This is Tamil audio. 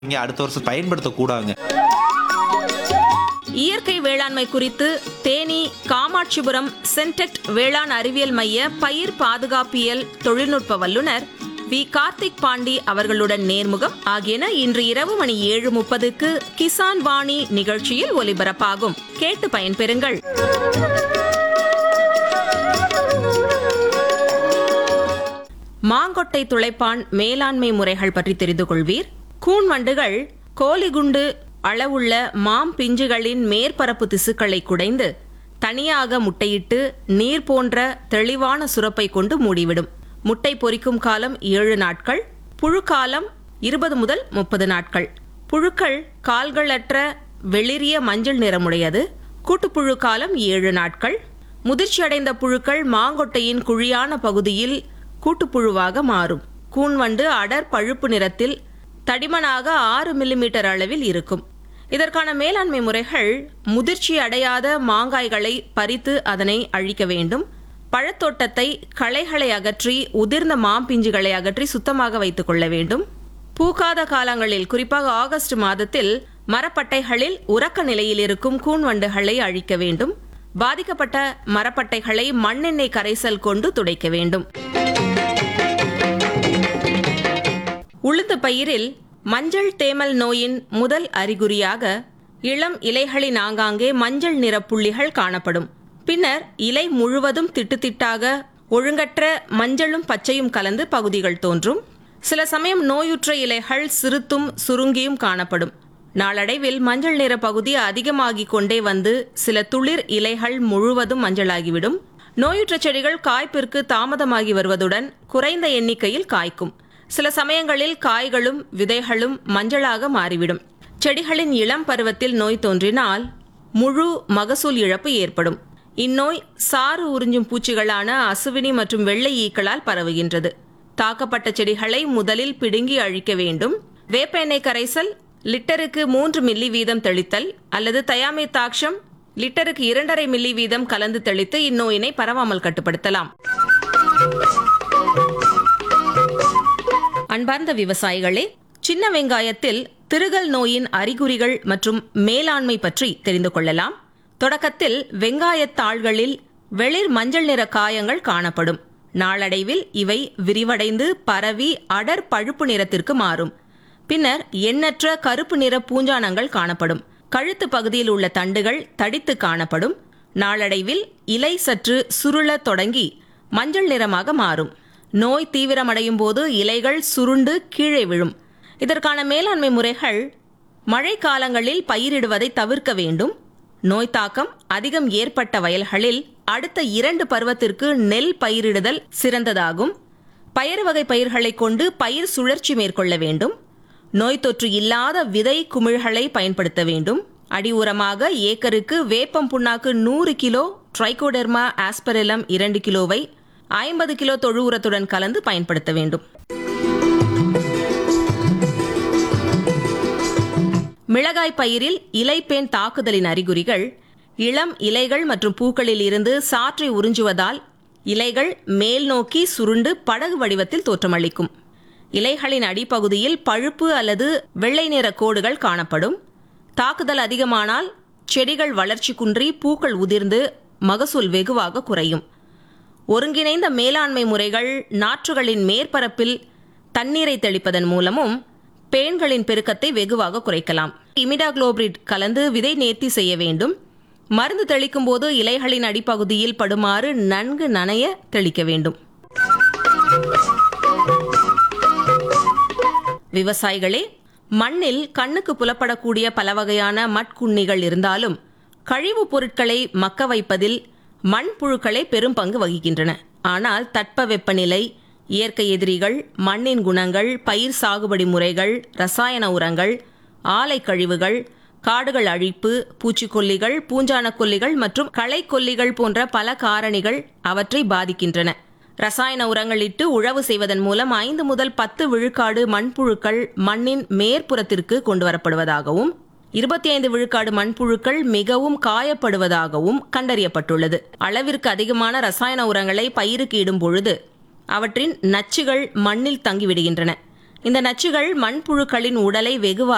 இங்க அடுத்த வருஷம் பயன்படுத்தக்கூடாதுங்க இயற்கை வேளாண்மை குறித்து தேனி காமாட்சிபுரம் சென்டெக்ட் வேளாண் அறிவியல் மைய பயிர் பாதுகாப்பியல் தொழில்நுட்ப வல்லுநர் வி கார்த்திக் பாண்டி அவர்களுடன் நேர்முகம் ஆகியன இன்று இரவு மணி ஏழு முப்பதுக்கு கிசான் வாணி நிகழ்ச்சியில் ஒலிபரப்பாகும் கேட்டு பயன்பெறுங்கள் மாங்கொட்டை துளைப்பான் மேலாண்மை முறைகள் பற்றி தெரிந்து கொள்வீர் கூன் வண்டுகள் கோலிகுண்டு அளவுள்ள மாம் பிஞ்சுகளின் மேற்பரப்பு திசுக்களை குடைந்து தனியாக முட்டையிட்டு நீர் போன்ற தெளிவான சுரப்பை கொண்டு மூடிவிடும் முட்டை பொரிக்கும் காலம் ஏழு நாட்கள் புழு காலம் இருபது முதல் முப்பது நாட்கள் புழுக்கள் கால்களற்ற வெளிரிய மஞ்சள் நிறமுடையது கூட்டுப்புழு காலம் ஏழு நாட்கள் முதிர்ச்சியடைந்த புழுக்கள் மாங்கொட்டையின் குழியான பகுதியில் கூட்டுப்புழுவாக மாறும் கூன்வண்டு அடர் பழுப்பு நிறத்தில் தடிமனாக ஆறு மில்லிமீட்டர் அளவில் இருக்கும் இதற்கான மேலாண்மை முறைகள் முதிர்ச்சி அடையாத மாங்காய்களை பறித்து அதனை அழிக்க வேண்டும் பழத்தோட்டத்தை களைகளை அகற்றி உதிர்ந்த மாம்பிஞ்சுகளை அகற்றி சுத்தமாக வைத்துக் கொள்ள வேண்டும் பூக்காத காலங்களில் குறிப்பாக ஆகஸ்ட் மாதத்தில் மரப்பட்டைகளில் உறக்க நிலையில் இருக்கும் கூன்வண்டுகளை அழிக்க வேண்டும் பாதிக்கப்பட்ட மரப்பட்டைகளை மண்ணெண்ணெய் கரைசல் கொண்டு துடைக்க வேண்டும் உளுந்து பயிரில் மஞ்சள் தேமல் நோயின் முதல் அறிகுறியாக இளம் இலைகளின் ஆங்காங்கே மஞ்சள் நிற புள்ளிகள் காணப்படும் பின்னர் இலை முழுவதும் திட்டுத்திட்டாக ஒழுங்கற்ற மஞ்சளும் பச்சையும் கலந்து பகுதிகள் தோன்றும் சில சமயம் நோயுற்ற இலைகள் சிறுத்தும் சுருங்கியும் காணப்படும் நாளடைவில் மஞ்சள் நிற பகுதி அதிகமாகிக் கொண்டே வந்து சில துளிர் இலைகள் முழுவதும் மஞ்சளாகிவிடும் நோயுற்ற செடிகள் காய்ப்பிற்கு தாமதமாகி வருவதுடன் குறைந்த எண்ணிக்கையில் காய்க்கும் சில சமயங்களில் காய்களும் விதைகளும் மஞ்சளாக மாறிவிடும் செடிகளின் இளம் பருவத்தில் நோய் தோன்றினால் முழு மகசூல் இழப்பு ஏற்படும் இந்நோய் சாறு உறிஞ்சும் பூச்சிகளான அசுவினி மற்றும் வெள்ளை ஈக்களால் பரவுகின்றது தாக்கப்பட்ட செடிகளை முதலில் பிடுங்கி அழிக்க வேண்டும் வேப்ப எண்ணெய் கரைசல் லிட்டருக்கு மூன்று மில்லி வீதம் தெளித்தல் அல்லது தயாமே தாக்ஷம் லிட்டருக்கு இரண்டரை மில்லி வீதம் கலந்து தெளித்து இந்நோயினை பரவாமல் கட்டுப்படுத்தலாம் அன்பார்ந்த விவசாயிகளே சின்ன வெங்காயத்தில் திருகல் நோயின் அறிகுறிகள் மற்றும் மேலாண்மை பற்றி தெரிந்து கொள்ளலாம் தொடக்கத்தில் வெங்காயத் தாள்களில் வெளிர் மஞ்சள் நிற காயங்கள் காணப்படும் நாளடைவில் இவை விரிவடைந்து பரவி அடர் பழுப்பு நிறத்திற்கு மாறும் பின்னர் எண்ணற்ற கருப்பு நிற பூஞ்சானங்கள் காணப்படும் கழுத்து பகுதியில் உள்ள தண்டுகள் தடித்து காணப்படும் நாளடைவில் இலை சற்று சுருளத் தொடங்கி மஞ்சள் நிறமாக மாறும் நோய் தீவிரமடையும் போது இலைகள் சுருண்டு கீழே விழும் இதற்கான மேலாண்மை முறைகள் மழை காலங்களில் பயிரிடுவதை தவிர்க்க வேண்டும் நோய் தாக்கம் அதிகம் ஏற்பட்ட வயல்களில் அடுத்த இரண்டு பருவத்திற்கு நெல் பயிரிடுதல் சிறந்ததாகும் பயறு வகை பயிர்களை கொண்டு பயிர் சுழற்சி மேற்கொள்ள வேண்டும் நோய் தொற்று இல்லாத விதை குமிழ்களை பயன்படுத்த வேண்டும் அடி உரமாக ஏக்கருக்கு வேப்பம் புண்ணாக்கு நூறு கிலோ ட்ரைகோடெர்மா ஆஸ்பரெலம் இரண்டு கிலோவை ஐம்பது கிலோ தொழு உரத்துடன் கலந்து பயன்படுத்த வேண்டும் மிளகாய் பயிரில் இலைப்பேன் தாக்குதலின் அறிகுறிகள் இளம் இலைகள் மற்றும் பூக்களில் இருந்து சாற்றை உறிஞ்சுவதால் இலைகள் மேல் நோக்கி சுருண்டு படகு வடிவத்தில் தோற்றமளிக்கும் இலைகளின் அடிப்பகுதியில் பழுப்பு அல்லது வெள்ளை நிற கோடுகள் காணப்படும் தாக்குதல் அதிகமானால் செடிகள் வளர்ச்சி குன்றி பூக்கள் உதிர்ந்து மகசூல் வெகுவாக குறையும் ஒருங்கிணைந்த மேலாண்மை முறைகள் நாற்றுகளின் மேற்பரப்பில் தண்ணீரை தெளிப்பதன் மூலமும் பேன்களின் பெருக்கத்தை வெகுவாக குறைக்கலாம் இமிடாகுளோபிரிட் கலந்து விதை நேர்த்தி செய்ய வேண்டும் மருந்து தெளிக்கும் போது இலைகளின் அடிப்பகுதியில் படுமாறு நன்கு நனைய தெளிக்க வேண்டும் விவசாயிகளே மண்ணில் கண்ணுக்கு புலப்படக்கூடிய பல வகையான மட்குண்ணிகள் இருந்தாலும் கழிவுப் பொருட்களை மக்க வைப்பதில் மண்புழுக்களே பெரும் பங்கு வகிக்கின்றன ஆனால் தட்பவெப்பநிலை இயற்கை எதிரிகள் மண்ணின் குணங்கள் பயிர் சாகுபடி முறைகள் ரசாயன உரங்கள் ஆலை கழிவுகள் காடுகள் அழிப்பு பூச்சிக்கொல்லிகள் பூஞ்சான கொல்லிகள் மற்றும் களைக்கொல்லிகள் போன்ற பல காரணிகள் அவற்றை பாதிக்கின்றன ரசாயன உரங்கள் இட்டு உழவு செய்வதன் மூலம் ஐந்து முதல் பத்து விழுக்காடு மண்புழுக்கள் மண்ணின் மேற்புறத்திற்கு கொண்டு வரப்படுவதாகவும் இருபத்தி ஐந்து விழுக்காடு மண்புழுக்கள் மிகவும் காயப்படுவதாகவும் கண்டறியப்பட்டுள்ளது அளவிற்கு அதிகமான ரசாயன உரங்களை பயிருக்கு இடும் பொழுது அவற்றின் நச்சுகள் மண்ணில் தங்கிவிடுகின்றன இந்த நச்சுகள் மண்புழுக்களின் உடலை வெகுவாக